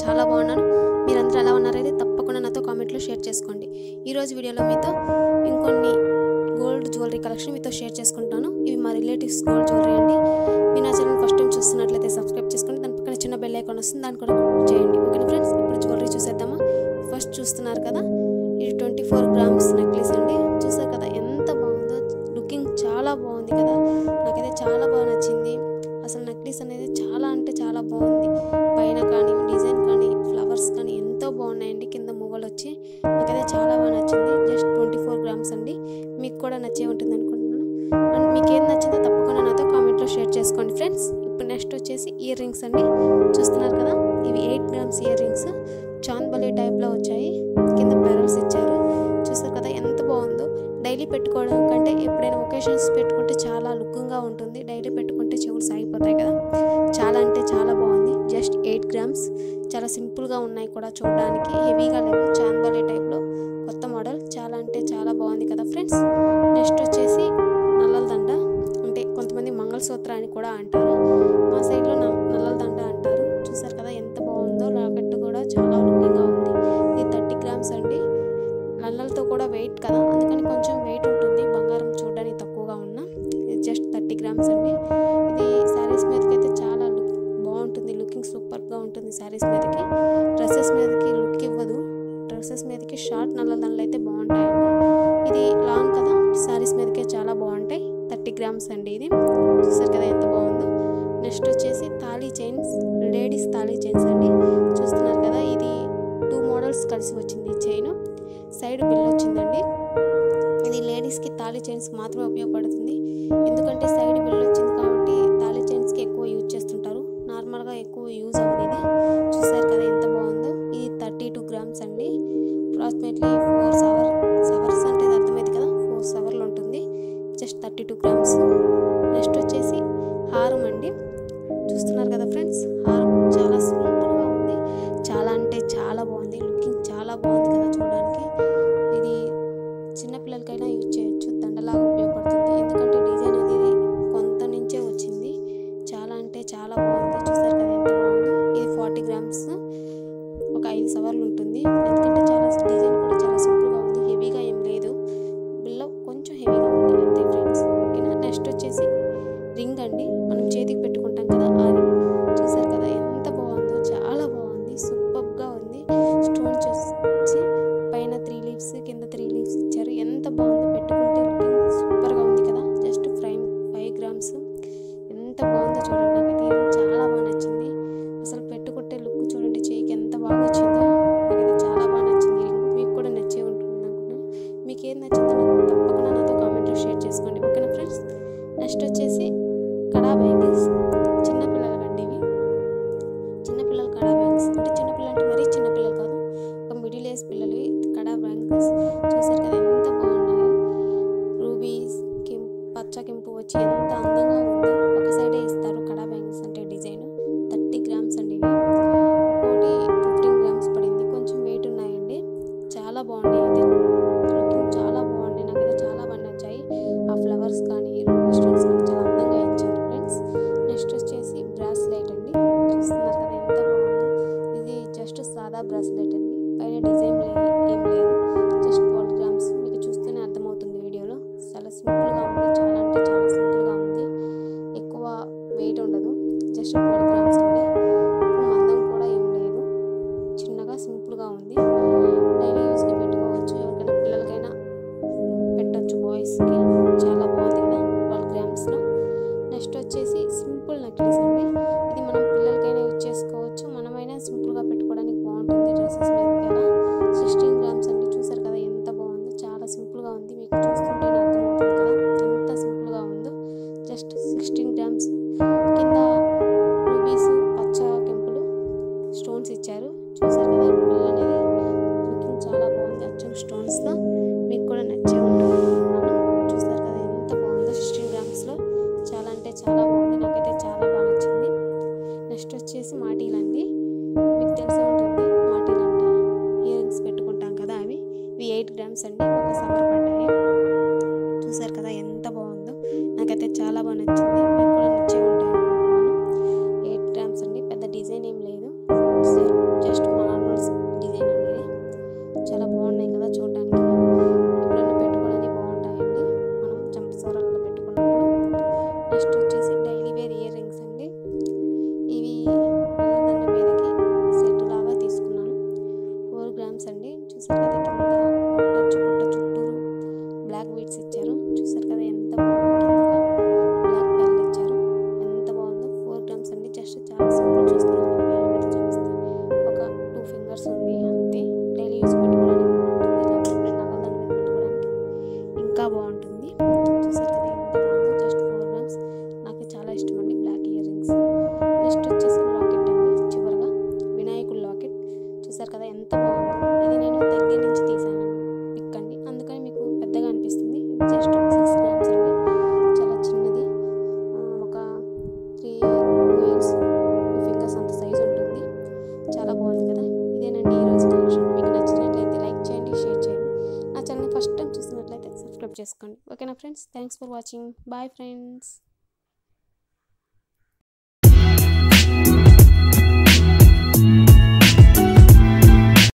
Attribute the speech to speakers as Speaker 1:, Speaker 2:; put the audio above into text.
Speaker 1: చాలా బాగున్నాను మీరందరూ ఎలా ఉన్నారైతే తప్పకుండా నాతో కామెంట్లో షేర్ చేసుకోండి ఈరోజు వీడియోలో మీతో ఇంకొన్ని గోల్డ్ జ్యువెలరీ కలెక్షన్ మీతో షేర్ చేసుకుంటాను ఇవి మా రిలేటివ్స్ గోల్డ్ జ్యువెలరీ అండి మీ నా ఛానల్ ఫస్ట్ టైం చూస్తున్నట్లయితే సబ్స్క్రైబ్ చేసుకోండి దాని పక్కన చిన్న బెల్ ఐకాన్ వస్తుంది దాన్ని కూడా click చేయండి ఓకేనా ఫ్రెండ్స్ ఇప్పుడు జ్యువెలరీ చూసేద్దామా ఫస్ట్ చూస్తున్నారు కదా ఇది ట్వంటీ ఫోర్ గ్రామ్స్ నెక్లెస్ అండి చూసారు కదా ఎంత బాగుందో లుకింగ్ చాలా బాగుంది కదా నాకైతే చాలా బాగా నచ్చింది అసలు నెక్లెస్ అనేది చాలా అంటే చాలా బాగుంది పైన కానీ డిజైన్ కానీ ఫ్లవర్స్ కానీ ఎంతో బాగున్నాయండి కింద మువ్వలు వచ్చి నాకైతే చాలా బాగా నచ్చింది జస్ట్ ట్వంటీ ఫోర్ గ్రామ్స్ అండి మీకు కూడా నచ్చే ఉంటుంది అనుకుంటున్నాను అండ్ మీకు ఏం నచ్చిందో తప్పకుండా నాతో కామెంట్లో షేర్ చేసుకోండి ఫ్రెండ్స్ ఇప్పుడు నెక్స్ట్ వచ్చేసి ఇయర్ రింగ్స్ అండి చూస్తున్నారు కదా ఇవి eight grams ear rings Chandbali టైప్లో వచ్చాయి కింద పెరల్స్ ఇచ్చారు చూస్తారు కదా ఎంత బాగుందో డైలీ పెట్టుకోవడం కంటే ఎప్పుడైనా ఒకేషన్స్ పెట్టుకుంటే చాలా లుక్గా ఉంటుంది డైలీ పెట్టుకుంటే చెవులు సాగిపోతాయి కదా చాలా అంటే చాలా బాగుంది జస్ట్ ఎయిట్ గ్రామ్స్ చాలా సింపుల్గా ఉన్నాయి కూడా చూడడానికి హెవీగా లేవు చాంద్బలి టైప్లో కొత్త మోడల్ చాలా అంటే చాలా బాగుంది కదా ఫ్రెండ్స్ నెక్స్ట్ వచ్చేసి నల్లల దండ అంటే కొంతమంది మంగళసూత్ర అని కూడా అంటారు మా సైడ్లో నల్లల దండ అంటారు చూసారు కదా ఎంత బాగుందో లాకెట్ కూడా చాలా లుకింగ్గా ఉంది ఇది థర్టీ గ్రామ్స్ అండి నల్లలతో కూడా వెయిట్ కదా అందుకని కొంచెం వెయిట్ ఉంటుంది బంగారం చూడడానికి తక్కువగా ఉన్న ఇది జస్ట్ థర్టీ గ్రామ్స్ అండి ఇది శారీస్ మీదకి అయితే చాలా లుక్ బాగుంటుంది లుకింగ్ సూపర్గా ఉంటుంది శారీస్ మీదకి డ్రెస్సెస్ మీదకి లుక్ ఇవ్వదు డ్రెస్సెస్ మీదకి షార్ట్ నల్ల దండలు అయితే బాగుంటాయండి ఇది లాంగ్ కదా శారీస్ మీదకే చాలా బాగుంటాయి థర్టీ గ్రామ్స్ అండి ఇది చూసారు కదా ఎంత బాగుందో నెక్స్ట్ వచ్చేసి తాళీ చైన్స్ లేడీస్ తాళీ చైన్స్ అండి చూస్తున్నారు కదా ఇది టూ మోడల్స్ కలిసి వచ్చింది చైన్ సైడ్ బిల్ వచ్చిందండి ఇది లేడీస్కి తాళీ చైన్స్కి మాత్రమే ఉపయోగపడుతుంది ఎందుకంటే సైడ్ బిల్ వచ్చింది కాబట్టి తాళీ చైన్స్కి ఎక్కువ యూజ్ చేస్తుంటారు నార్మల్గా ఎక్కువ యూజ్ అవ్వదు ఇది చూసారు కదా ఎంత బాగుందో ఇది థర్టీ టూ గ్రామ్స్ అండి అప్రాక్సిమేట్లీ ఫోర్ సవర్ సవర్స్ అంటే ఇది అర్థమైంది కదా ఫోర్ సవర్లు ఉంటుంది just thirty two grams next వచ్చేసి హారం అండి చూస్తున్నారు కదా ఫ్రెండ్స్ హారం చాలా సింపుల్గా ఉంది చాలా అంటే చాలా బాగుంది లుకింగ్ చాలా బాగుంది కదా చూడడానికి ఇది చిన్నపిల్లలకైనా యూజ్ చేయొచ్చు దండలాగా ఉపయోగపడుతుంది ఎందుకంటే డిజైన్ అనేది కొంత నుంచే వచ్చింది చాలా అంటే చాలా బాగుంది చూసారు కదా ఎంత బాగుందో ఇది ఫార్టీ గ్రామ్స్ ఒక ఐదు సవర్లు ఉంటుంది ఎందుకంటే చాలా డిజైన్ కూడా చాలా సింపుల్గా ఉంది హెవీగా ఏం లేదు బిల్లో కొంచెం హెవీగా ఉంది అంతే ఫ్రెండ్స్ ఓకేనా నెక్స్ట్ వచ్చేసి రింగ్ అండి మనం చేతికి పెట్టుకుంటాం కదా ఆ రింగ్ చూసారు కదా ఎంత బాగుందో చాలా బాగుంది సూపర్గా ఉంది స్టోన్స్ వచ్చి పైన త్రీ లీవ్స్ కింద త్రీ లీవ్స్ ఇచ్చారు ఎంత బాగుందో పెట్టుకుంటే లుకింగ్ సూపర్గా ఉంది కదా జస్ట్ ఫ్రైమ్ ఫైవ్ గ్రామ్స్ ఎంత బాగుందో చూడండి నాకైతే ఈ ring చాలా బాగా నచ్చింది అసలు పెట్టుకుంటే లుక్ చూడండి చేయికి ఎంత బాగా వచ్చిందో నాకైతే చాలా బాగా నచ్చింది రింగ్ మీకు కూడా నచ్చే ఉంటుంది అనుకున్నాను మీకు ఏం నచ్చిందో నాకు తప్పకుండా నాతో కామెంట్లో షేర్ చేసుకోండి ఓకేనా ఫ్రెండ్స్ నెక్స్ట్ వచ్చేసి కడా బ్యాంగిల్స్ చిన్నపిల్లలకండి ఇవి చిన్నపిల్లల కడా బ్యాంగిల్స్ అంటే చిన్నపిల్లలు అంటే మరీ చిన్నపిల్లలు కాదు ఒక మిడిల్ ఏజ్ పిల్లలు కడా బ్యాంగిల్స్ చూసారు కదా ఎంత బాగున్నాయో రూబీస్ కెంపు పచ్చ కెంపు వచ్చి ఎంత అందంగా ఉందో ఒక సైడే ఇస్తారు కడా బ్యాంగిల్స్ అంటే డిజైన్ థర్టీ గ్రామ్స్ అండి ఇవి ఒకటి ఫిఫ్టీన్ గ్రామ్స్ పడింది కొంచెం వెయిట్ ఉన్నాయండి చాలా బాగున్నాయి అయితే లుకింగ్ చాలా బాగుంది నాకైతే చాలా బాగా నచ్చాయి ఆ ఫ్లవర్స్ కానీ రూబీ స్టోన్స్ కానీ చాలా అందంగా ఇచ్చారు ఫ్రెండ్స్ నెక్స్ట్ వచ్చేసి బ్రాస్లెట్ అండి చూస్తున్నారు కదా ఎంత బాగుందో ఇది జస్ట్ సాదా బ్రాస్లెట్ అండి పైన డిజైన్ ఏం లేదు జస్ట్ ట్వెల్వ్ గ్రామ్స్ మీకు చూస్తేనే అర్థమవుతుంది వీడియోలో చాలా సింపుల్గా ఉంది చాలా అంటే చాలా సింపుల్గా ఉంది ఎక్కువ వెయిట్ ఉండదు జస్ట్ ట్వెల్వ్ గ్రామ్స్ అండి ఎక్కువ మందం కూడా ఏం లేదు చిన్నగా సింపుల్గా ఉంది డైలీ యూస్కి పెట్టుకోవచ్చు ఎవరికైనా పిల్లలకైనా పెట్టచ్చు బాయ్స్కి చాలా బాగుంది కదా ట్వెల్వ్ గ్రామ్స్లో నెక్స్ట్ వచ్చేసి సింపుల్ నెక్లెస్ అండి ఇది మనం పిల్లలకైనా యూజ్ చేసుకోవచ్చు మనమైనా సింపుల్గా పెట్టుకోవడానికి బాగుంటుంది డ్రెస్సెస్ మీద కదా సిక్స్టీన్ గ్రామ్స్ అండి చూసారు కదా ఎంత బాగుందో చాలా సింపుల్గా ఉంది మీకు చూస్తుంటేనే అర్థమవుతుంది కదా ఎంత సింపుల్గా ఉందో జస్ట్ సిక్స్టీన్ గ్రామ్స్ కింద రూబీస్ పచ్చ కెంపులు స్టోన్స్ ఇచ్చారు చూసారు కదా పిల్ల అనేది లుకింగ్ చాలా బాగుంది అచ్చం స్టోన్స్తో మీకు కూడా నచ్చే ఉంటుంది అనుకుంటున్నాను చూసారు కదా ఎంత బాగుందో సిక్స్టీన్ గ్రామ్స్లో చాలా అంటే చాలా బాగుంది నాకైతే చాలా బాగా నచ్చింది నెక్స్ట్ వచ్చేసి మాటీలు అండి మీకు తెలిసే ఉంటుంది మాటీలు అంటే ఇయర్ రింగ్స్ పెట్టుకుంటాం కదా అవి ఇవి ఎయిట్ గ్రామ్స్ అండి ఒక సవర్ పడ్డాయి చూసారు కదా ఎంత బాగుందో నాకైతే చాలా బాగా నచ్చింది మీకు కూడా నచ్చే ఉంటాయి అనుకుంటున్నాను ఎయిట్ గ్రామ్స్ అండి పెద్ద డిజైన్ ఏం లేదు చూసారు కదా ఎంత బాగుందో ఇది నేను దగ్గర నుంచి తీసాను పిక్ అండి అందుకని మీకు పెద్దగా అనిపిస్తుంది జస్ట్ సిక్స్ గ్రామ్స్ అండి చాలా చిన్నది ఆ, ఒక త్రీ వీల్స్ ఫింగర్స్ అంత సైజ్ ఉంటుంది చాలా బాగుంది కదా ఇదేనండి ఈరోజు కలెక్షన్ మీకు నచ్చినట్లయితే లైక్ చేయండి షేర్ చేయండి నా ఛానల్ ఫస్ట్ టైం చూసినట్లయితే సబ్స్క్రైబ్ చేసుకోండి ఓకేనా friends thanks for watching bye friends